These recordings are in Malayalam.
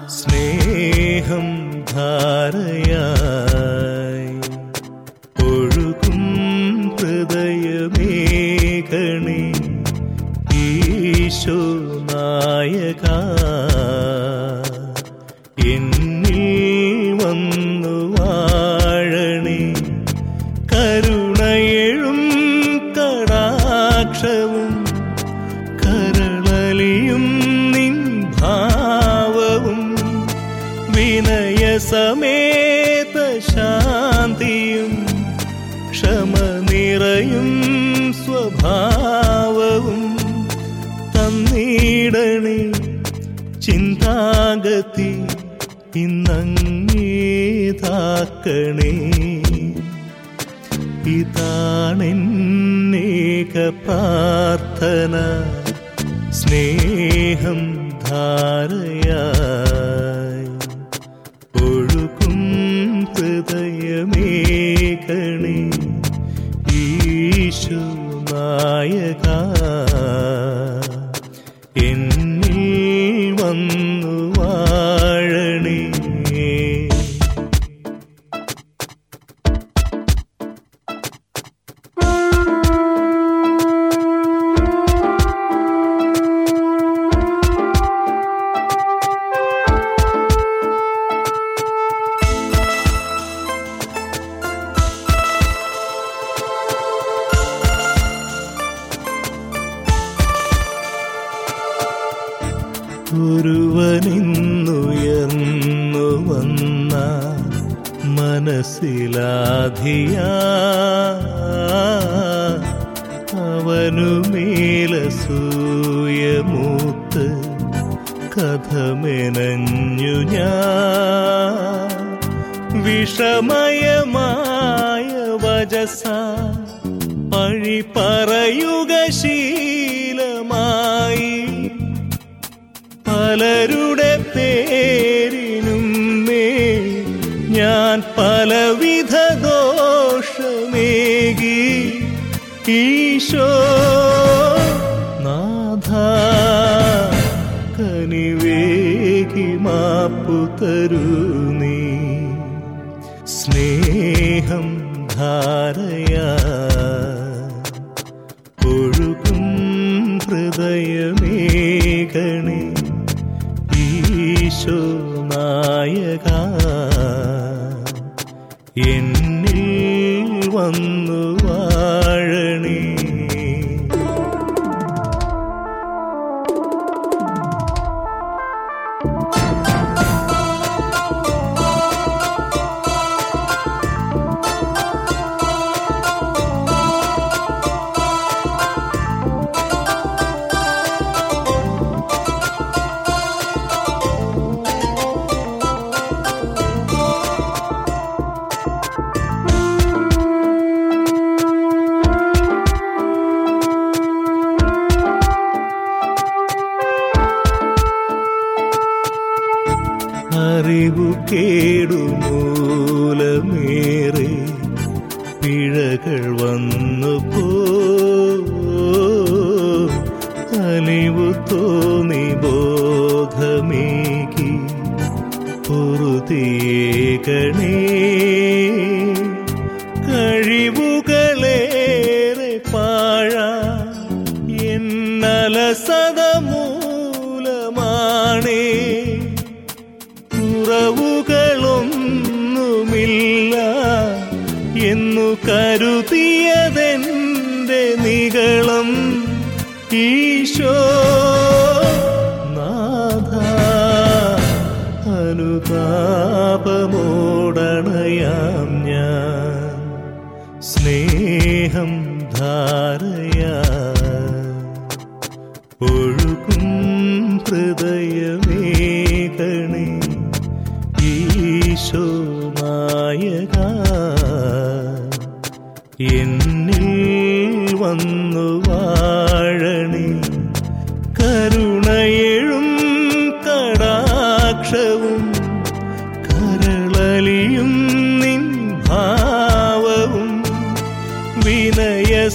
സ്നേഹം ധാരയായി ഒഴുകും ഹൃദയമേകണേ ഈശോ നായക എന്നിൽ വന്നു വാഴണേ കരുണയെഴും കടാക്ഷവും കരളലിയും നിൻ ഭാവവും വിനയസമേത ശാന്തിയും ക്ഷമ നിറയും സ്വഭാവവും തന്നിടണേ ചിന്താഗതി ഇന്നങ്ങേതാക്കണേ ഇതാണെന്നേക പ്രാർത്ഥന സ്നേഹം ധാരയായി ഒഴുകും ഹൃദയമേകണേ ഈശോ നായക എന്നിൽ വന്നു വാഴണേ ഒരുവനിന്നുയർന്നു വന്ന മനസ്സിലാധിയ അവനുമേലസൂയമൂത്ത് കഥമെനഞ്ഞു ഞാൻ വിഷമയമായ വജസ പഴി പറയുക ശീലമായി പലരുടെ പേരിനും മേ ഞാൻ പലവിധ ദോഷമേകി ഈശോ നാഥ കനിവേകി മാപ്പു തരൂ നീ സ്നേഹം ധാരയാ ഒഴുകും ഹൃദയമേകണേ ഈശോ നായക എന്നിൽ വന്നു വാഴണേ അറിവു കേടുമൂലമേറെ പിഴകൾ വന്നു പോ അലിവു തോന്നി ബോധമേകി പൊറുതിയേകണേ കഴിവുകളേറെ പാഴ എന്നലസത മൂലമാണേ കുറവുകളൊന്നുമില്ല എന്നു കരുതിയതെന്റെ നികളം ഈശോ നാഥ അനുതാപമോടണയാം ഞാൻ സ്നേഹം ധാരയാ ഒഴുകും ഹൃദയമേകണേ ഈശോ നായക എന്നിൽ വന്നു വാഴണേ കരുണയെഴും കടാക്ഷവും കരളലിയും നിൻ ഭാവവും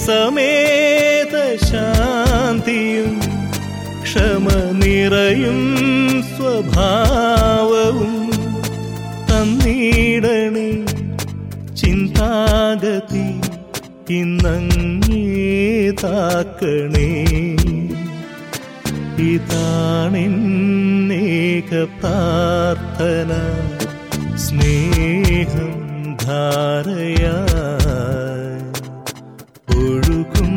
വിനയസമേത ശാന്തിയും ക്ഷമ നിറയും സ്വഭാവവും തന്നിടണേ ചിന്താഗതി ഇന്നങ്ങേ താക്കണേ ഇതാണെന്നേക പ്രാർത്ഥന സ്നേഹം ധാരയായി ഒഴുകും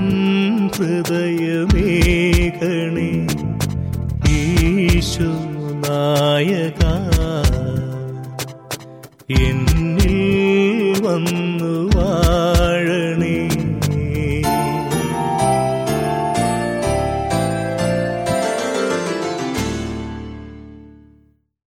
ഹൃദയമേകണേ ഈശോ നായക എൻ